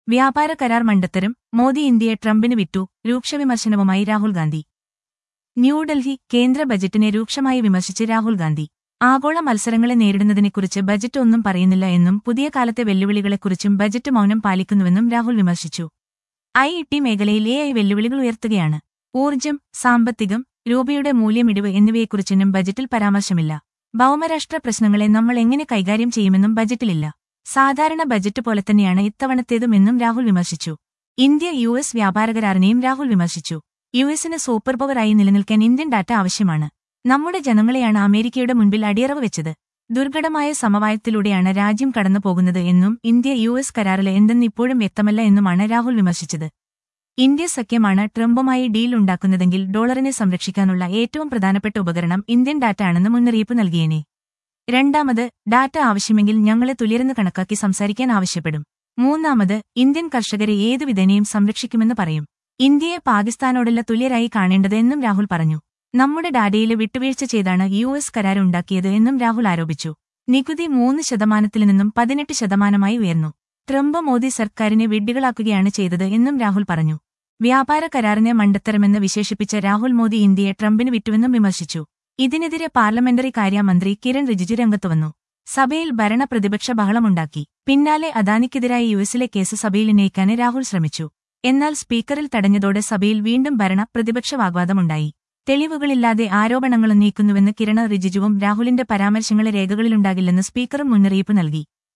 വ്യാപാര കരാർ മണ്ടത്തരം മോദി ഇന്ത്യയെ ട്രംപിന് വിറ്റു രൂക്ഷ വിമർശനവുമായി രാഹുൽ ഗാന്ധി ന്യൂഡൽഹി കേന്ദ്ര ബജറ്റിനെ രൂക്ഷമായി വിമർശിച്ച് രാഹുൽ ഗാന്ധി ആഗോള മത്സരങ്ങളെ നേരിടുന്നതിനെക്കുറിച്ച് ബജറ്റ് ഒന്നും പറയുന്നില്ല എന്നും പുതിയ കാലത്തെ വെല്ലുവിളികളെക്കുറിച്ചും ബജറ്റ് മൗനം പാലിക്കുന്നുവെന്നും രാഹുൽ വിമർശിച്ചു ഐ ടി മേഖലയിൽ എ ഐ വെല്ലുവിളികൾ ഉയർത്തുകയാണ് ഊർജ്ജം സാമ്പത്തികം രൂപയുടെ മൂല്യമിടിവ് എന്നിവയെക്കുറിച്ചൊന്നും ബജറ്റിൽ പരാമർശമില്ല ഭൗമരാഷ്ട്ര പ്രശ്നങ്ങളെ നമ്മൾ എങ്ങനെ കൈകാര്യം ചെയ്യുമെന്നും ബജറ്റിലില്ല സാധാരണ ബജറ്റ് പോലെ തന്നെയാണ് ഇത്തവണത്തേതുമെന്നും രാഹുൽ വിമർശിച്ചു ഇന്ത്യ യു എസ് വ്യാപാര കരാറിനെയും രാഹുൽ വിമർശിച്ചു യു എസിന് സൂപ്പർ പവറായി നിലനിൽക്കാൻ ഇന്ത്യൻ ഡാറ്റ ആവശ്യമാണ് നമ്മുടെ ജനങ്ങളെയാണ് അമേരിക്കയുടെ മുൻപിൽ അടിയറവ് വെച്ചത് ദുർഘടമായ സമവായത്തിലൂടെയാണ് രാജ്യം കടന്നു പോകുന്നത് എന്നും ഇന്ത്യ യു എസ് കരാറിലെ എന്തെന്ന് ഇപ്പോഴും വ്യക്തമല്ല എന്നുമാണ് രാഹുൽ വിമർശിച്ചത് ഇന്ത്യ സഖ്യമാണ് ട്രംപുമായി ഡീൽ ഉണ്ടാക്കുന്നതെങ്കിൽ ഡോളറിനെ സംരക്ഷിക്കാനുള്ള ഏറ്റവും പ്രധാനപ്പെട്ട ഉപകരണം ഇന്ത്യൻ ഡാറ്റ ആണെന്ന് മുന്നറിയിപ്പ് നൽകിയേനെ രണ്ടാമത് ഡാറ്റ ആവശ്യമെങ്കിൽ ഞങ്ങളെ തുല്യരെന്ന് കണക്കാക്കി സംസാരിക്കാൻ ആവശ്യപ്പെടും മൂന്നാമത് ഇന്ത്യൻ കർഷകരെ ഏതു വിധേനയും സംരക്ഷിക്കുമെന്ന് പറയും ഇന്ത്യയെ പാകിസ്ഥാനോടുള്ള തുല്യരായി കാണേണ്ടത് എന്നും രാഹുൽ പറഞ്ഞു നമ്മുടെ ഡാറ്റയിലെ വിട്ടുവീഴ്ച ചെയ്താണ് യു എസ് കരാർ ഉണ്ടാക്കിയത് എന്നും രാഹുൽ ആരോപിച്ചു നികുതി മൂന്ന് ശതമാനത്തിൽ നിന്നും പതിനെട്ട് ശതമാനമായി ഉയർന്നു ട്രംപ് മോദി സർക്കാരിനെ വിഡ്ഢികളാക്കുകയാണ് ചെയ്തത് എന്നും രാഹുൽ പറഞ്ഞു വ്യാപാര കരാറിനെ മണ്ടത്തരമെന്ന് വിശേഷിപ്പിച്ച രാഹുൽ മോദി ഇന്ത്യയെ ട്രംപിന് വിറ്റുവെന്നും വിമർശിച്ചു ഇതിനെതിരെ പാർലമെന്ററി കാര്യമന്ത്രി കിരൺ റിജിജു രംഗത്തുവന്നു സഭയിൽ ഭരണ പ്രതിപക്ഷ ബഹളമുണ്ടാക്കി പിന്നാലെ അദാനിക്കെതിരായി യുഎസിലെ കേസ് സഭയിൽ ഉന്നയിക്കാന് രാഹുൽ ശ്രമിച്ചു എന്നാൽ സ്പീക്കറിൽ തടഞ്ഞതോടെ സഭയിൽ വീണ്ടും ഭരണ പ്രതിപക്ഷ വാഗ്വാദമുണ്ടായി തെളിവുകളില്ലാതെ ആരോപണങ്ങൾ ഉന്നയിക്കുന്നുവെന്ന് കിരണ റിജിജുവും രാഹുലിന്റെ പരാമർശങ്ങളെ രേഖകളിലുണ്ടാകില്ലെന്ന് സ്പീക്കറും മുന്നറിയിപ്പ് നൽകി